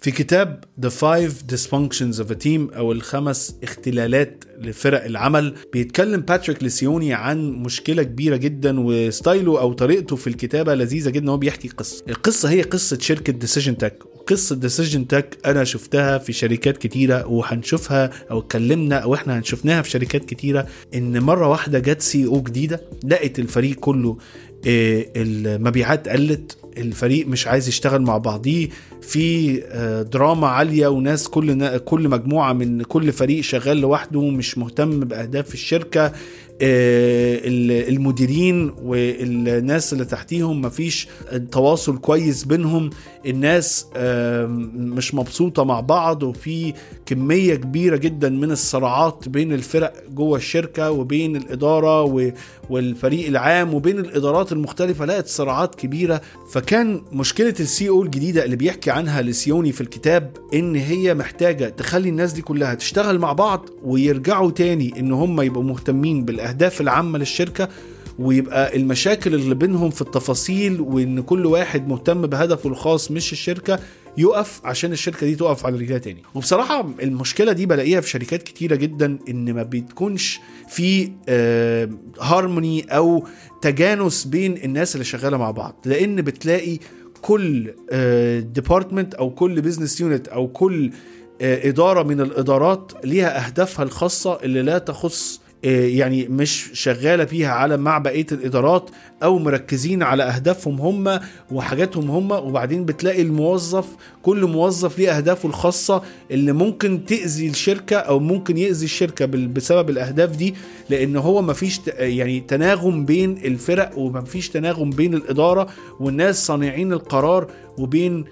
في كتاب The Five Dysfunctions of a Team أو الخمس اختلالات لفرق العمل بيتكلم باتريك ليسيوني عن مشكلة كبيرة جدا وستايله أو طريقته في الكتابة لذيذة جدا هو بيحكي قصة القصة هي قصة شركة ديسيجن تك قصة ديسيجن تك أنا شفتها في شركات كتيرة وهنشوفها أو اتكلمنا أو إحنا هنشوفناها في شركات كتيرة إن مرة واحدة جت سي أو جديدة لقت الفريق كله آه، المبيعات قلت الفريق مش عايز يشتغل مع بعضيه في آه، دراما عاليه وناس كل كل مجموعه من كل فريق شغال لوحده مش مهتم باهداف الشركه آه، المديرين والناس اللي تحتيهم مفيش تواصل كويس بينهم الناس مش مبسوطه مع بعض وفي كميه كبيره جدا من الصراعات بين الفرق جوه الشركه وبين الاداره والفريق العام وبين الادارات المختلفه لقت صراعات كبيره فكان مشكله السي او الجديده اللي بيحكي عنها لسيوني في الكتاب ان هي محتاجه تخلي الناس دي كلها تشتغل مع بعض ويرجعوا تاني ان هم يبقوا مهتمين بالاهداف العامه للشركه ويبقى المشاكل اللي بينهم في التفاصيل وان كل واحد مهتم بهدفه الخاص مش الشركه يقف عشان الشركه دي تقف على رجلها تاني وبصراحه المشكله دي بلاقيها في شركات كتيره جدا ان ما بتكونش في هارموني آه، او تجانس بين الناس اللي شغاله مع بعض لان بتلاقي كل ديبارتمنت آه، او كل بزنس يونت او كل آه، اداره من الادارات ليها اهدافها الخاصه اللي لا تخص آه، يعني مش شغاله فيها على مع بقيه الادارات او مركزين على اهدافهم هم وحاجاتهم هم وبعدين بتلاقي الموظف كل موظف ليه اهدافه الخاصه اللي ممكن تاذي الشركه او ممكن ياذي الشركه بسبب الاهداف دي لان هو مفيش يعني تناغم بين الفرق ومفيش تناغم بين الاداره والناس صانعين القرار وبين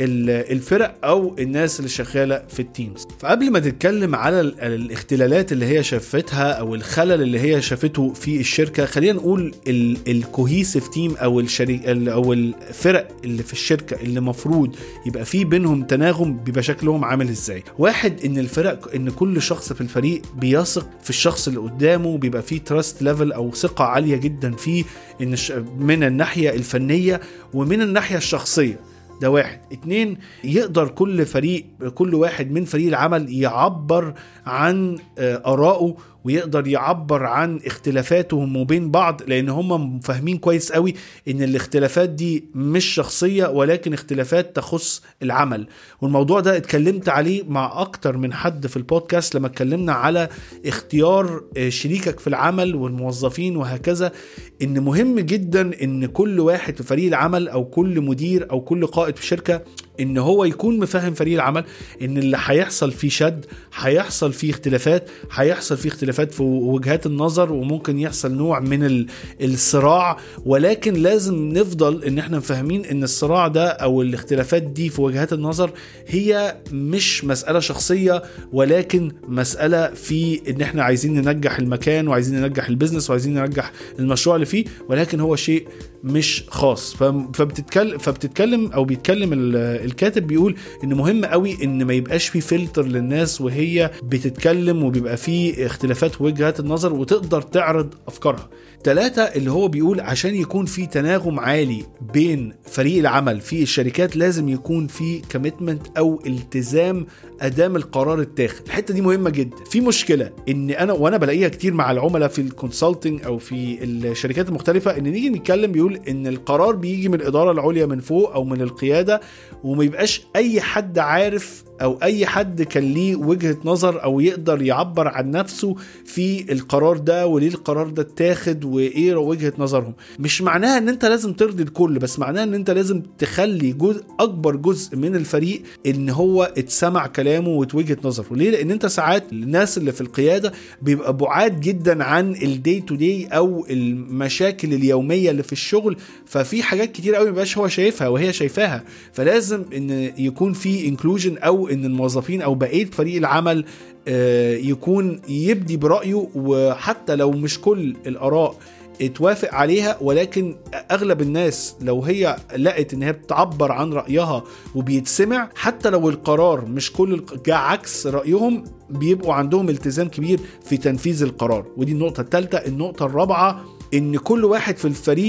الفرق او الناس اللي شغاله في التيمز فقبل ما تتكلم على الاختلالات اللي هي شافتها او الخلل اللي هي شافته في الشركه خلينا نقول الكوهيسيف تيم او الشريك او الفرق اللي في الشركه اللي مفروض يبقى في بينهم تناغم بيبقى شكلهم عامل ازاي واحد ان الفرق ان كل شخص في الفريق بيثق في الشخص اللي قدامه بيبقى فيه تراست ليفل او ثقه عاليه جدا فيه ان من الناحيه الفنيه ومن الناحيه الشخصيه ده واحد اتنين يقدر كل فريق كل واحد من فريق العمل يعبر عن آه، آرائه ويقدر يعبر عن اختلافاتهم وبين بعض لان هم فاهمين كويس قوي ان الاختلافات دي مش شخصيه ولكن اختلافات تخص العمل والموضوع ده اتكلمت عليه مع اكتر من حد في البودكاست لما اتكلمنا على اختيار آه، شريكك في العمل والموظفين وهكذا ان مهم جدا ان كل واحد في فريق العمل او كل مدير او كل قائد في شركه ان هو يكون مفهم فريق العمل ان اللي هيحصل فيه شد هيحصل فيه اختلافات هيحصل فيه اختلافات في وجهات النظر وممكن يحصل نوع من الصراع ولكن لازم نفضل ان احنا فاهمين ان الصراع ده او الاختلافات دي في وجهات النظر هي مش مسألة شخصية ولكن مسألة في ان احنا عايزين ننجح المكان وعايزين ننجح البيزنس وعايزين ننجح المشروع اللي فيه ولكن هو شيء مش خاص فبتتكلم فبتتكلم او بيتكلم الكاتب بيقول ان مهم قوي ان ما يبقاش في فلتر للناس وهي بتتكلم وبيبقى في اختلافات وجهات النظر وتقدر تعرض افكارها ثلاثة اللي هو بيقول عشان يكون في تناغم عالي بين فريق العمل في الشركات لازم يكون في كوميتمنت او التزام ادام القرار اتاخد الحته دي مهمه جدا في مشكله ان انا وانا بلاقيها كتير مع العملاء في الكونسلتنج او في الشركات المختلفه ان نيجي نتكلم بيقول ان القرار بيجي من الاداره العليا من فوق او من القياده وما يبقاش اي حد عارف او اي حد كان ليه وجهه نظر او يقدر يعبر عن نفسه في القرار ده وليه القرار ده اتاخد وايه وجهه نظرهم مش معناها ان انت لازم ترضي الكل بس معناها ان انت لازم تخلي جزء اكبر جزء من الفريق ان هو اتسمع كلامه وتوجهه نظره ليه لان انت ساعات الناس اللي في القياده بيبقى بعاد جدا عن الدي تو دي او المشاكل اليوميه اللي في الشغل ففي حاجات كتير قوي مبقاش هو شايفها وهي شايفاها فلازم ان يكون في انكلوجن او ان الموظفين او بقيه فريق العمل آه، يكون يبدي برايه وحتى لو مش كل الاراء اتوافق عليها ولكن اغلب الناس لو هي لقت ان هي بتعبر عن رايها وبيتسمع حتى لو القرار مش كل جاء عكس رايهم بيبقوا عندهم التزام كبير في تنفيذ القرار ودي النقطه الثالثه النقطه الرابعه ان كل واحد في الفريق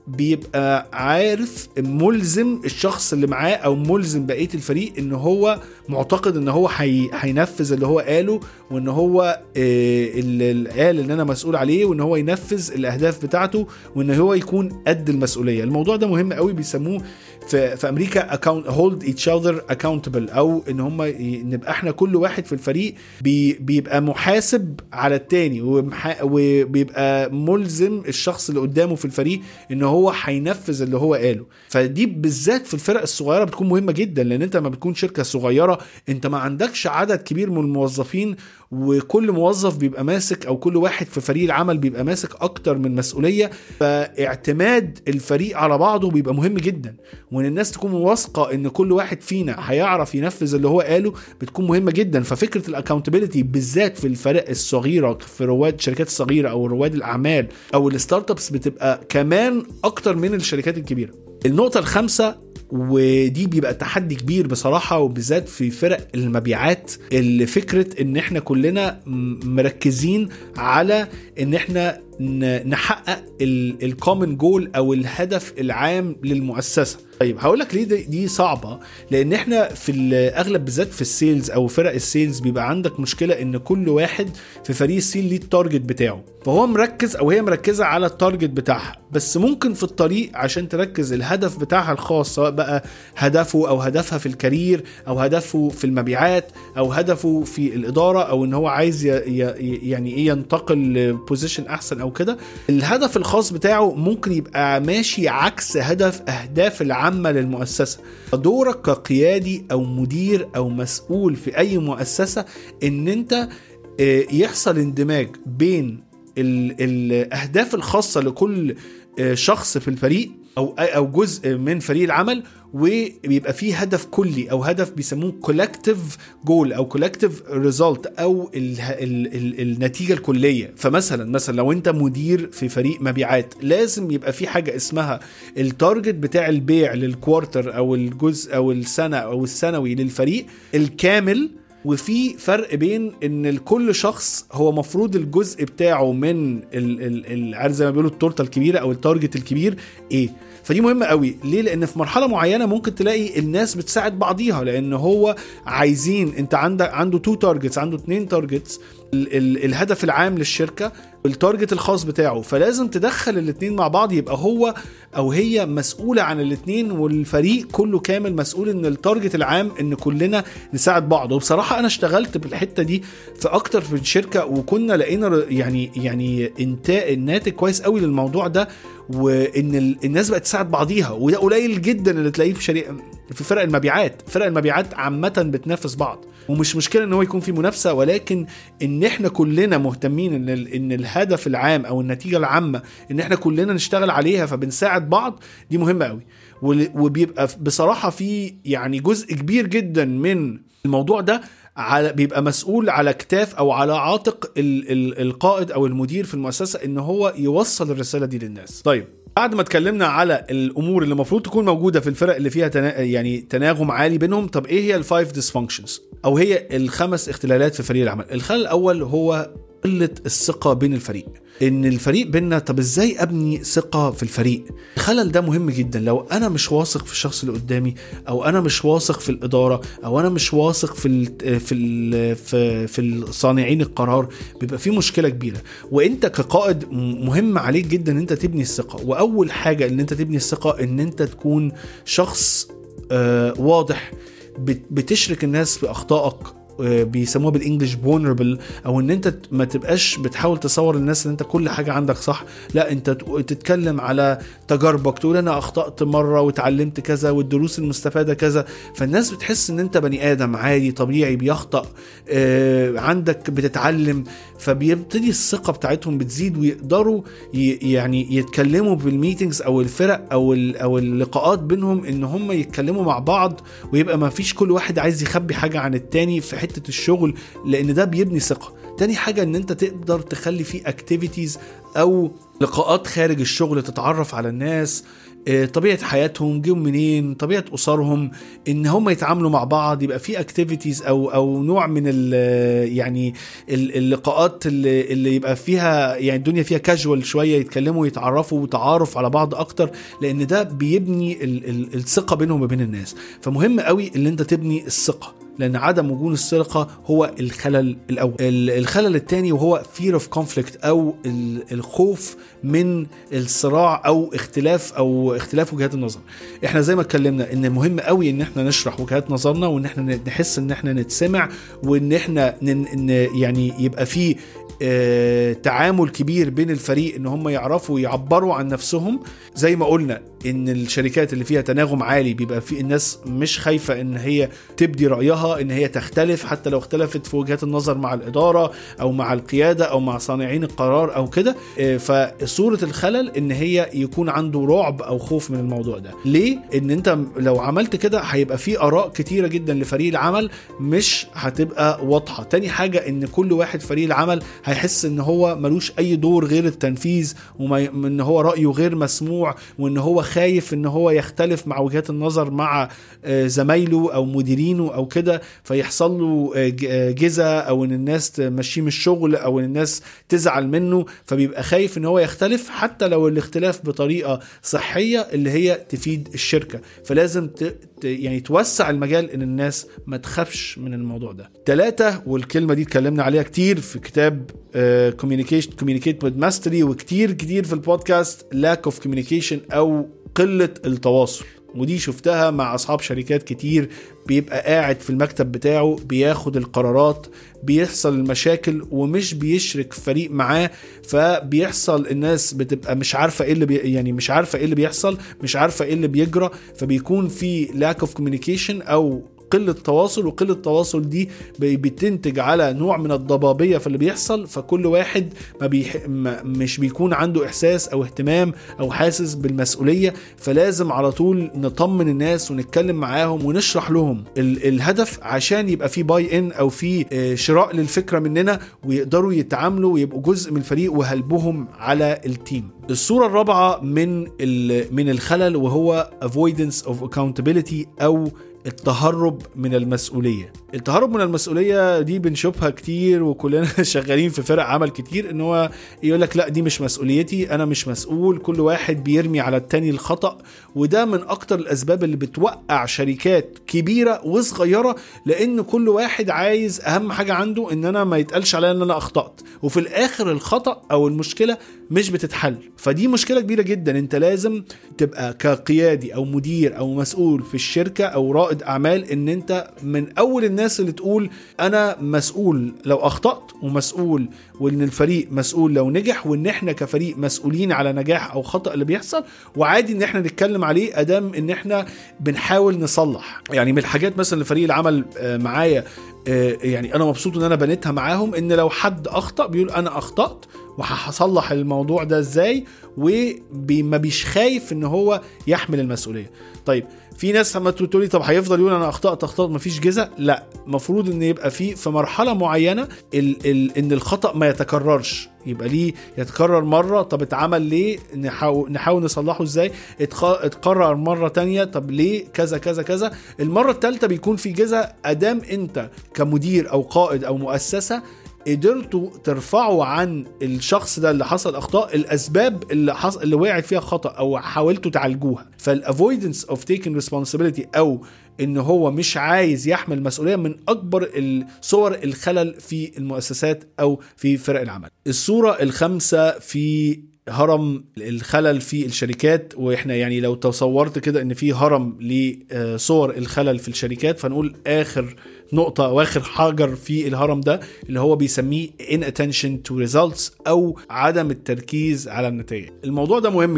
بيبقى عارف ملزم الشخص اللي معاه او ملزم بقيه الفريق ان هو معتقد ان هو حي... هينفذ اللي هو قاله وان هو آه، اللي قال ان انا مسؤول عليه وان هو ينفذ الاهداف بتاعته وان هو يكون قد المسؤوليه الموضوع ده مهم قوي بيسموه في, في امريكا account hold each other accountable او ان هم ي- نبقى احنا كل واحد في الفريق بي بيبقى محاسب على التاني ومح- وبيبقى ملزم الشخص اللي قدامه في الفريق ان هو هينفذ اللي هو قاله فدي بالذات في الفرق الصغيره بتكون مهمه جدا لان انت لما بتكون شركه صغيره انت ما عندكش عدد كبير من الموظفين وكل موظف بيبقى ماسك او كل واحد في فريق العمل بيبقى ماسك اكتر من مسؤوليه فاعتماد الفريق على بعضه بيبقى مهم جدا وان الناس تكون واثقه ان كل واحد فينا هيعرف ينفذ اللي هو قاله بتكون مهمه جدا ففكره الاكونتابيلتي بالذات في الفرق الصغيره في رواد الشركات الصغيره او رواد الاعمال او الستارت ابس بتبقى كمان اكتر من الشركات الكبيره النقطه الخامسه ودي بيبقى تحدي كبير بصراحه وبالذات في فرق المبيعات اللي فكره ان احنا كلنا م- مركزين على ان احنا ن- نحقق الكومن جول او الهدف العام للمؤسسه طيب هقول لك ليه دي, دي صعبه لان احنا في الاغلب بالذات في السيلز او فرق السيلز بيبقى عندك مشكله ان كل واحد في فريق السيل ليه التارجت بتاعه فهو مركز او هي مركزه على التارجت بتاعها بس ممكن في الطريق عشان تركز الهدف بتاعها الخاص سواء بقى هدفه او هدفها في الكارير او هدفه في المبيعات او هدفه في الاداره او ان هو عايز ي- ي- يعني ايه ينتقل لبوزيشن احسن او كده الهدف الخاص بتاعه ممكن يبقى ماشي عكس هدف اهداف العامه للمؤسسه دورك كقيادي او مدير او مسؤول في اي مؤسسه ان انت آه، يحصل اندماج بين ال- الاهداف الخاصه لكل آه، شخص في الفريق او او جزء من فريق العمل وبيبقى فيه هدف كلي او هدف بيسموه كولكتيف جول او كولكتيف ريزلت او ال ال ال النتيجه الكليه فمثلا مثلا لو انت مدير في فريق مبيعات لازم يبقى في حاجه اسمها التارجت بتاع البيع للكوارتر او الجزء او السنه او السنوي للفريق الكامل وفي فرق بين ان لكل شخص هو مفروض الجزء بتاعه من ال ال ال عارف زي ما بيقولوا التورته الكبيره او التارجت الكبير ايه فدي مهمه قوي ليه لان في مرحله معينه ممكن تلاقي الناس بتساعد بعضيها لان هو عايزين انت عندك عنده تو تارجتس عنده اتنين تارجتس ال ال الهدف العام للشركه التارجت الخاص بتاعه فلازم تدخل الاتنين مع بعض يبقى هو او هي مسؤوله عن الاتنين والفريق كله كامل مسؤول ان التارجت العام ان كلنا نساعد بعض وبصراحه انا اشتغلت بالحته دي في اكتر في الشركه وكنا لقينا ر- يعني يعني انتاج الناتج كويس قوي للموضوع ده وان ال- الناس بقت تساعد بعضيها وده قليل جدا اللي تلاقيه في شريك في فرق المبيعات فرق المبيعات عامه بتنافس بعض ومش مشكله ان هو يكون في منافسه ولكن ان احنا كلنا مهتمين ان ال- ان الهدف العام او النتيجه العامه ان احنا كلنا نشتغل عليها فبنساعد بعض دي مهمه قوي ول- وبيبقى ف- بصراحه في يعني جزء كبير جدا من الموضوع ده على بيبقى مسؤول على كتاف او على عاتق ال ال القائد او المدير في المؤسسه ان هو يوصل الرساله دي للناس طيب بعد ما اتكلمنا على الامور اللي المفروض تكون موجوده في الفرق اللي فيها تنا... يعني تناغم عالي بينهم طب ايه هي الفايف ديسفانكشنز او هي الخمس اختلالات في فريق العمل الخلل الاول هو قله الثقه بين الفريق ان الفريق بينا طب ازاي ابني ثقه في الفريق الخلل ده مهم جدا لو انا مش واثق في الشخص اللي قدامي او انا مش واثق في الاداره او انا مش واثق في ال في ال في, في صانعين القرار بيبقى في مشكله كبيره وانت كقائد م- مهم عليك جدا ان انت تبني الثقه واول حاجه ان انت تبني الثقه ان انت تكون شخص آه واضح بت- بتشرك الناس في اخطائك آه، بيسموها بالانجلش فولنربل او ان انت ت- ما تبقاش بتحاول تصور الناس ان انت كل حاجه عندك صح لا انت ت- تتكلم على تجاربك تقول انا اخطات مره وتعلمت كذا والدروس المستفاده كذا فالناس بتحس ان انت بني ادم عادي طبيعي بيخطأ آه، عندك بتتعلم فبيبتدي الثقه بتاعتهم بتزيد ويقدروا ي- يعني يتكلموا بالميتنجز او الفرق او ال- او اللقاءات بينهم ان هم يتكلموا مع بعض ويبقى ما فيش كل واحد عايز يخبي حاجه عن التاني في حته الشغل لان ده بيبني ثقه تاني حاجه ان انت تقدر تخلي فيه اكتيفيتيز او لقاءات خارج الشغل تتعرف على الناس آه، طبيعه حياتهم جم منين طبيعه اسرهم ان هم يتعاملوا مع بعض يبقى في اكتيفيتيز او او نوع من ال يعني ال- اللقاءات اللي, اللي يبقى فيها يعني الدنيا فيها كاجوال شويه يتكلموا ويتعرفوا وتعارف على بعض اكتر لان ده بيبني ال- ال- الثقه بينهم وبين الناس فمهم قوي ان انت تبني الثقه لان عدم وجود الثقه هو الخلل الاول ال- الخلل الثاني وهو fear of conflict او ال- الخوف من الصراع او اختلاف او اختلاف وجهات النظر احنا زي ما اتكلمنا ان مهم قوي ان احنا نشرح وجهات نظرنا وان احنا نحس ان احنا نتسمع وان احنا ن- ن- يعني يبقى في آه، تعامل كبير بين الفريق ان هم يعرفوا يعبروا عن نفسهم زي ما قلنا ان الشركات اللي فيها تناغم عالي بيبقى في الناس مش خايفه ان هي تبدي رايها ان هي تختلف حتى لو اختلفت في وجهات النظر مع الاداره او مع القياده او مع صانعين القرار او كده آه، فصوره الخلل ان هي يكون عنده رعب او خوف من الموضوع ده ليه ان انت لو عملت كده هيبقى في اراء كتيره جدا لفريق العمل مش هتبقى واضحه تاني حاجه ان كل واحد فريق العمل هيحس ان هو ملوش اي دور غير التنفيذ وان هو رايه غير مسموع وان هو خايف ان هو يختلف مع وجهات النظر مع آه، زمايله او مديرينه او كده فيحصل له آه، ج- آه، جزا او ان الناس تمشيه من الشغل او ان الناس تزعل منه فبيبقى خايف ان هو يختلف حتى لو الاختلاف بطريقه صحيه اللي هي تفيد الشركه فلازم ت... ت- يعني توسع المجال ان الناس ما تخافش من الموضوع ده ثلاثة والكلمة دي اتكلمنا عليها كتير في كتاب كوميونيكيشن كوميونيكيت with ماستري وكتير كتير في البودكاست lack of communication او قلة التواصل ودي شفتها مع اصحاب شركات كتير بيبقى قاعد في المكتب بتاعه بياخد القرارات بيحصل المشاكل ومش بيشرك فريق معاه فبيحصل الناس بتبقى مش عارفه ايه اللي بي يعني مش عارفه ايه اللي بيحصل مش عارفه ايه اللي بيجرى فبيكون في lack of communication او قله تواصل وقله التواصل دي بي- بتنتج على نوع من الضبابيه في اللي بيحصل فكل واحد ما بيح... ما مش بيكون عنده احساس او اهتمام او حاسس بالمسؤوليه فلازم على طول نطمن الناس ونتكلم معاهم ونشرح لهم ال... الهدف عشان يبقى في باي ان او في آه، شراء للفكره مننا ويقدروا يتعاملوا ويبقوا جزء من الفريق وهلبهم على التيم الصوره الرابعه من ال... من الخلل وهو avoidance of accountability او التهرب من المسؤوليه التهرب من المسؤوليه دي بنشوفها كتير وكلنا شغالين في فرق عمل كتير ان هو يقول لك لا دي مش مسؤوليتي انا مش مسؤول كل واحد بيرمي على التاني الخطا وده من اكتر الاسباب اللي بتوقع شركات كبيره وصغيره لان كل واحد عايز اهم حاجه عنده ان انا ما يتقالش عليا ان انا اخطات وفي الاخر الخطا او المشكله مش بتتحل فدي مشكله كبيره جدا انت لازم تبقى كقيادي او مدير او مسؤول في الشركه او رائد اعمال ان انت من اول الناس اللي تقول انا مسؤول لو اخطات ومسؤول وان الفريق مسؤول لو نجح وان احنا كفريق مسؤولين على نجاح او خطا اللي بيحصل وعادي ان احنا نتكلم عليه ادام ان احنا بنحاول نصلح يعني من الحاجات مثلا اللي فريق العمل آه، معايا آه، يعني انا مبسوط ان انا بنيتها معاهم ان لو حد اخطا بيقول انا اخطات وهصلح الموضوع ده ازاي وما بيش خايف ان هو يحمل المسؤوليه طيب في ناس لما تقول لي طب هيفضل يقول انا اخطات اخطات مفيش جزاء لا المفروض ان يبقى في في مرحله معينه ال ال ان الخطا ما يتكررش يبقى ليه يتكرر مره طب اتعمل ليه نحاول نحاول نصلحه ازاي اتخ- اتكرر مره تانية طب ليه كذا كذا كذا المره الثالثه بيكون في جزاء ادام انت كمدير او قائد او مؤسسه قدرتوا ترفعوا عن الشخص ده اللي حصل اخطاء الاسباب اللي حصل اللي وقعت فيها خطا او حاولتوا تعالجوها فالافويدنس اوف تيكن ريسبونسبيلتي او ان هو مش عايز يحمل مسؤوليه من اكبر صور الخلل في المؤسسات او في فرق العمل الصوره الخامسه في هرم الخلل في الشركات واحنا يعني لو تصورت كده ان في هرم لصور الخلل في الشركات فنقول اخر نقطة واخر حجر في الهرم ده اللي هو بيسميه inattention to results او عدم التركيز على النتائج الموضوع ده مهم جدا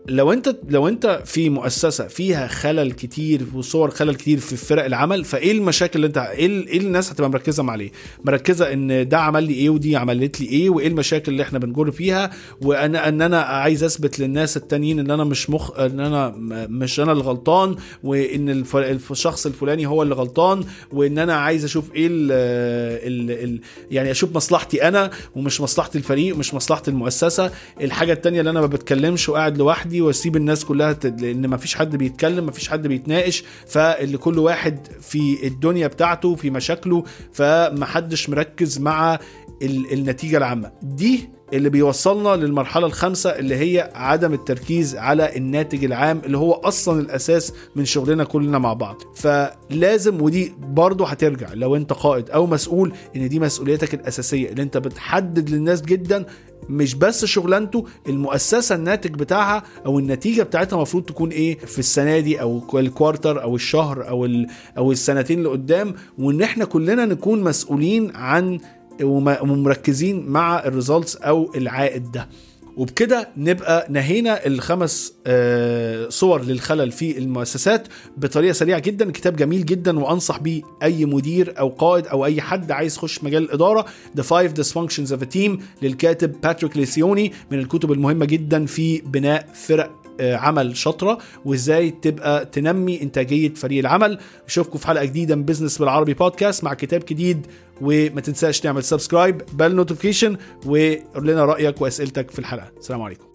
لو انت لو انت في مؤسسه فيها خلل كتير وصور خلل كتير في فرق العمل فايه المشاكل اللي انت ايه ال- ايه الناس هتبقى مركزه عليه مركزه ان ده عمل لي ايه ودي عملت لي ايه وايه المشاكل اللي احنا بنجر فيها وانا ان انا عايز اثبت للناس التانيين ان انا مش مخ ان انا م- مش انا اللي غلطان وان الف... الف- الشخص الفلاني هو اللي غلطان وان انا عايز اشوف ايه ال... ال... ال... يعني اشوف مصلحتي انا ومش مصلحه الفريق ومش مصلحه المؤسسه الحاجه التانية اللي انا ما بتكلمش وقاعد لوحدي واسيب الناس كلها ت... لان ما فيش حد بيتكلم ما فيش حد بيتناقش فاللي كل واحد في الدنيا بتاعته في مشاكله فمحدش مركز مع ال... النتيجه العامه دي اللي بيوصلنا للمرحله الخامسه اللي هي عدم التركيز على الناتج العام اللي هو اصلا الاساس من شغلنا كلنا مع بعض فلازم ودي برضه هترجع لو انت قائد او مسؤول ان دي مسؤوليتك الاساسيه اللي انت بتحدد للناس جدا مش بس شغلانته المؤسسه الناتج بتاعها او النتيجه بتاعتها المفروض تكون ايه في السنه دي او الكوارتر او الشهر او ال- او السنتين اللي قدام وان احنا كلنا نكون مسؤولين عن وم- ومركزين مع الريزلتس او العائد ده وبكده نبقى نهينا الخمس آه، صور للخلل في المؤسسات بطريقه سريعه جدا الكتاب جميل جدا وانصح بيه اي مدير او قائد او اي حد عايز يخش مجال الاداره The Five Dysfunctions of a Team للكاتب باتريك ليسيوني من الكتب المهمه جدا في بناء فرق آه، عمل شاطره وازاي تبقى تنمي انتاجيه فريق العمل اشوفكم في حلقه جديده من بزنس بالعربي بودكاست مع كتاب جديد وما تنساش تعمل سبسكرايب بال نوتيفيكيشن وقول لنا رايك واسئلتك في الحلقه السلام عليكم